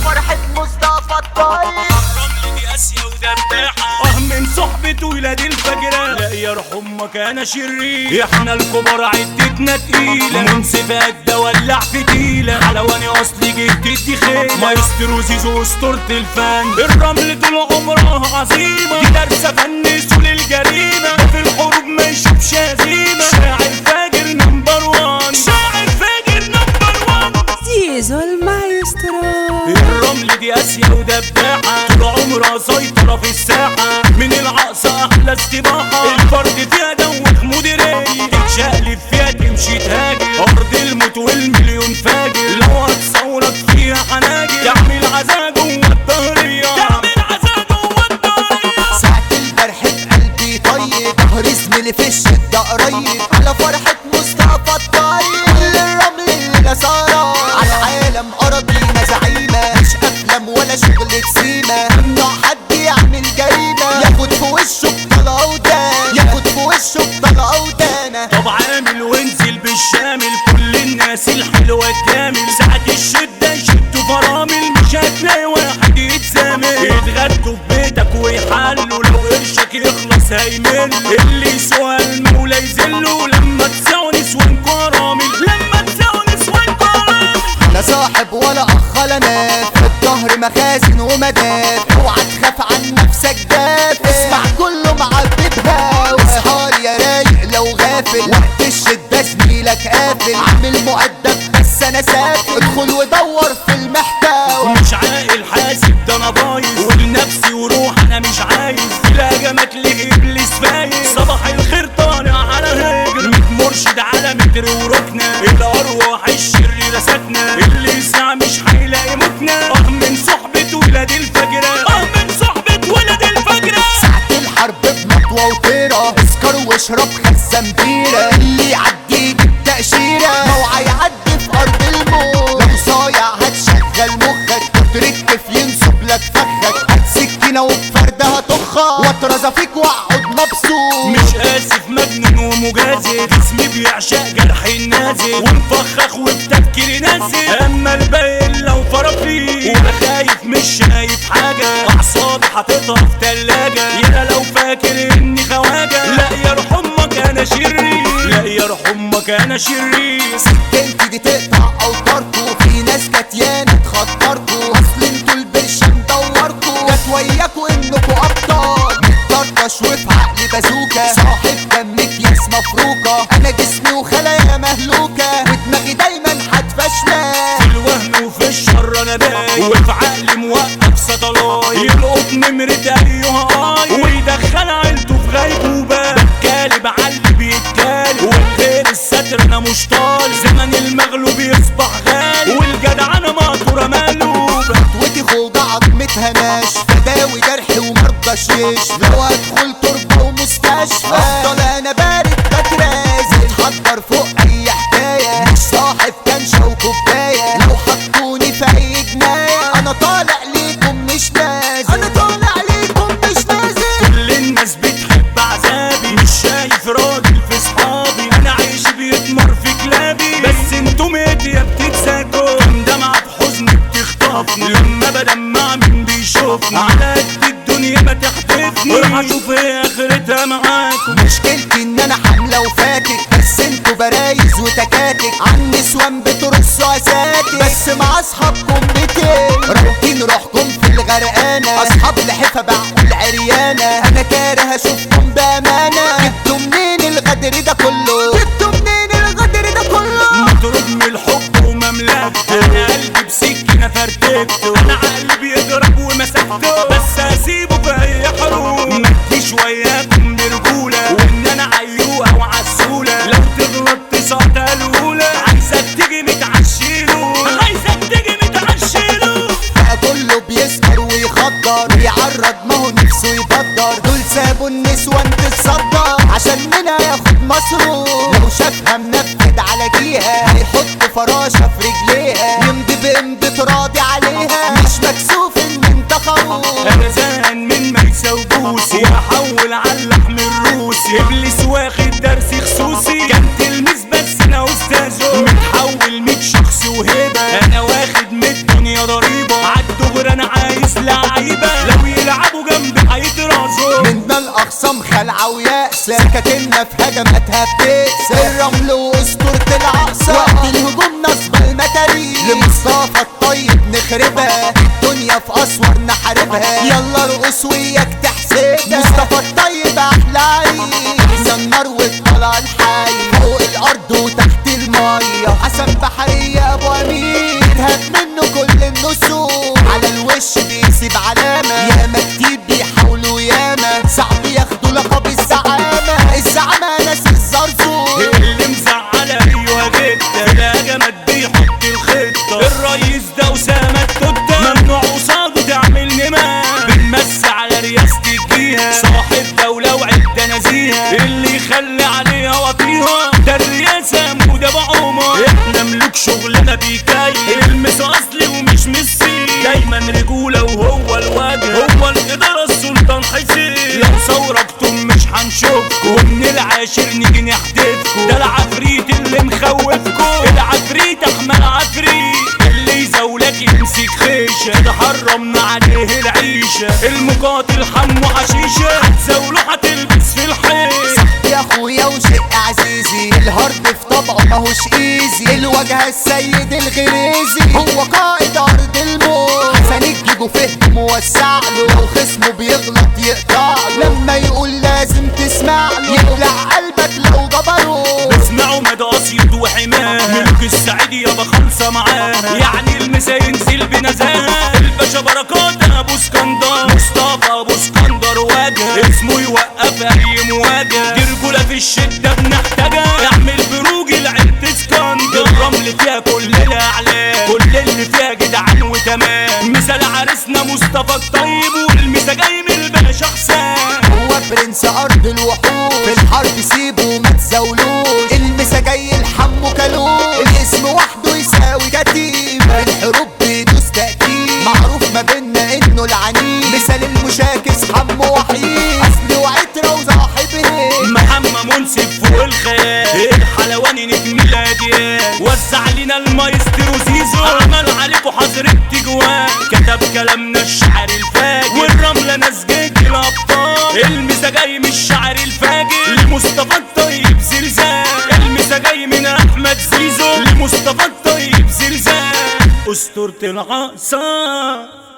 فرحة مصطفى الطيب الرمل دي اسيا ودباحة اه من صحبة ولاد الفجرة لا يرحم مكان شرير احنا الكبار عدتنا تقيلة منصف قد ولع فتيلة حلواني اصلي جهتي خيلة مايسترو زيزو اسطورة الفن الرمل طول عمرها عظيمة دي دارسة فن سول الجريمة في الحروب ما يشوفش هزيمة شاعر فاجر نمبر وان شاعر فاجر نمبر وان زيزو المايسترو الرمل دي اسيا ودباحة طول عمرها سيطرة في الساحة من العقصة احلى استباحة الفرد فيها دوخ مديرية تتشقلب فيها تمشي تهاجر ارض الموت والمليون فاجر لو هتصورك فيها حناجر تعمل عزا جوه الظهرية تعمل عزا جوه الظهرية ساعة الجرح في قلبي طيب ظهر زميلي في الشدة قريب على فرحة مصطفى الطيب كل الرمل اللي نصارى على العالم أراضينا زعيمة مش أفلام ولا شغلة سيما ممنوع حد يعمل جريمة ياخد في وشه بطلقة ودان ياخد في وشه بطلقة ودانة طب عامل وانزل بالشامل كل الناس الحلوة تجامل ساعة الشدة يشدوا فرامل مش هتلاقي واحد يتزامل يتغدوا في بيتك ويحلوا لو قرشك يخلص هيمل اللي يسوى المولى يذله لما تساوي نسوان كرامل لما تساوي نسوان كرامل لا صاحب ولا اخ ولا ناف في الظهر مخازن ومداف اوعى تخاف عن نفسك داف اسمع كله معبدها واصحى يا رايق لو غافل وقت الشدة زميلك قافل عامل مؤدب بس انا سافل ادخل ودور في المحتوى مش عاقل حاسب ده انا بايظ ولنفسي وروح انا مش عايز الهجمات لابليس فايز صباح الخير طالع على هجر ميت مرشد على متر وركنه الارواح الشريره ساكنه اللي يسعى مش هيلاقي مكنه اه من صحبة ولاد الفجرة اه من صحبة ولاد الفجرة ساعة الحرب بمطوة وطيرة اسكر واشرب خزان بيرة اللي يعدي يجيب تأشيرة موعى يعدي في أرض الموت لو صايع هتشغل مخك تترك ينصب لك فخك هات سكينة وبفردها طخك واطرز فيك واقعد مبسوط مش اسف مجنون ومجازف جسمي بيعشق جرح النازل ومفخخ وبتفكيري نازل اما الباقي لو فرافيل وانا خايف مش شايف حاجه اعصابي حاططها في تلاجه يا لو فاكر اني خواجه لا يرحم امك انا شرير لا يرحم امك انا شرير سكنتي دي تقطع اوتاركو في ناس كتيانة تخطركو اصل انتوا البرشام دوركو جت وياكو انكو ابطال متطرطش وفي عقلي بازوكا صاحب دمك ياس مفروكة انا جسمي وخلايا مهلوكة ودماغي دايما هتفشمل في الوهم وفي الشر انا باين وفي عقلي موقف سطلاي يلقط نمرة ايها اي ويدخل عيلته في غيبوبة بتكالب على اللي بيتكالب والغير الستر انا مش طالب زمن المغلوب يصبح غالي والجدع انا مقطورة مقلوبة خطوتي خوجة عظمتها ناش فداوي جرح ومرضى شيش لو هدخل تربة ومستشفى افضل انا بارد بترازي اتحضر فوق اي حكاية مش صاحب كنشة وكوباية لو حطوني في اي جناية انا طالع ليكم مش نازل انا طالع ليكم مش نازل كل الناس بتحب عذابي مش شايف راجل في صحابي انا عايش بيتمر في كلابي بس انتم يا بتتساكوا كم دمعة بحزن بتخطفني لما بدمع مين بيشوفني على قد الدنيا ما تحدفني راح اشوف ايه اخرتها معاكم مشكلتي ان انا حاملة وفاكك بس انتوا برايز وتكاتك عن نسوان بترصوا اساتك بس مع اصحابكم بتين رابطين روحكم في الغرقانة اصحاب لحفة بعقول عريانة انا كاره اشوفكم بامانة جبتوا منين الغدر ده كله جبتوا منين الغدر ده كله مطرود من الحب ومملكته انا قلبي بسكينه فرتكته وانا عقلي بيضرب ومسكته بس هسيبه في اي حروب مدي شوياكم برجوله وان انا عيوقه وعسوله لو تغلط تسقط الاولى عايزك تيجي متعشيله عايزك تيجي متعشيله بقى كله بيسكر ويخدر ويعرض ما هو نفسه يبدر دول سابوا النسوان تتصدر عشان منها ياخد مصروف لو شافها منفذ على جيها هيحط فراشة في رجليها يمضي بإمضة راضي عليها مش مكسوف ان انت خروف انا زهقان من ميسة وبوسي واحول على اللحم الروسي ابليس واخد درس خصوصي كان تلميذ بس انا استاذه متحول ميت شخص وهبه انا واخد من الدنيا ضريبه عالدنيا هجماتها بتكسر الرمل واسطورة العقصة وقت الهجوم نصب المتاريخ لمصطفى الطيب نخربها الدنيا في اسوار نحاربها يلا ارقص وياك تحسدها مصطفى الطيب احلى عريس احنا النار والطلع الحي فوق الارض وتحت المية حسن بحرية ابو امين هات منه كل النسوم على الوش بيسيب علامة ياما كتير بيحاولوا ياما صعب ياخدوا لقب الزعامة الزعامة ناس الزرزور اللي مزعل ايوه جدا الهجمات بيحط الخطه الرئيس ده اسامه التوته ممنوع قصاده تعمل نماء بنمس على رياسه الجيهه صاحب دوله وعده نزيهه اللي يخلي عليها وطيها ده الرئاسه موده بعمر احنا ملوك شغلنا بيكاي المس اصلي ومش ميسي دايما رجوله وهو الوجه هو الاداره السلطان حسين لو ثورتكم مش هنشوفكم ومن العاشر نيجي نحدفكم ده العفريت اللي مخوفكم العفريت احمد عفريت اللي يزولك يمسك خيشه ده حرمنا عليه العيشه المقاتل حمو حشيشه هتزاوله هتلبس في الحيط يا اخويا وشق عزيزي الهارد في طبعه ماهوش ايزي الواجهة السيد الغريزي هو قائد ارض الموت حسن الجيجو فهم موسع له لو خصمه بيغلط يقطع له لما يقول لازم تسمع له يبلع قلبك لو جبروت اسمعوا مدى اسيوط وحماه ملك السعيد يابا خالصه معاه يعني المسا ينزل بنزاهه الباشا بركات ابو اسكندر مصطفى ابو اسكندر واجه اسمه يوقف اي مواجهه دي رجوله في الشده بنحتاجها اعمل بروج العين اسكندر الرمل فيها كل الاعلام كل اللي فيها جدعان وتمام مثال عريسنا مصطفى الطيب والمسا جاي من الباشا حسام هو برنس ارض الوحوش في الحرب سيبه ما تزاولوش المسا جاي الحمو كالوش الاسم وحده يساوي كتيبة الحروب بيدوس تأكيد معروف ما بينا انه العنيد مثال المشاكس حمو وحيد اصل وعترة وصاحبه محمد منصف فوق الخيال الحلواني نجم الاديان وزع لنا المايسترو زيزو عمل عليكم حظر التجوان كتب كلامنا الشعر الفاجر والرملة ناس جيج الابطال المسا جاي من الشعر الفاجر لمصطفى الطيب زلزال المسا جاي من احمد زيزو لمصطفى الطيب زلزال اسطورة العصا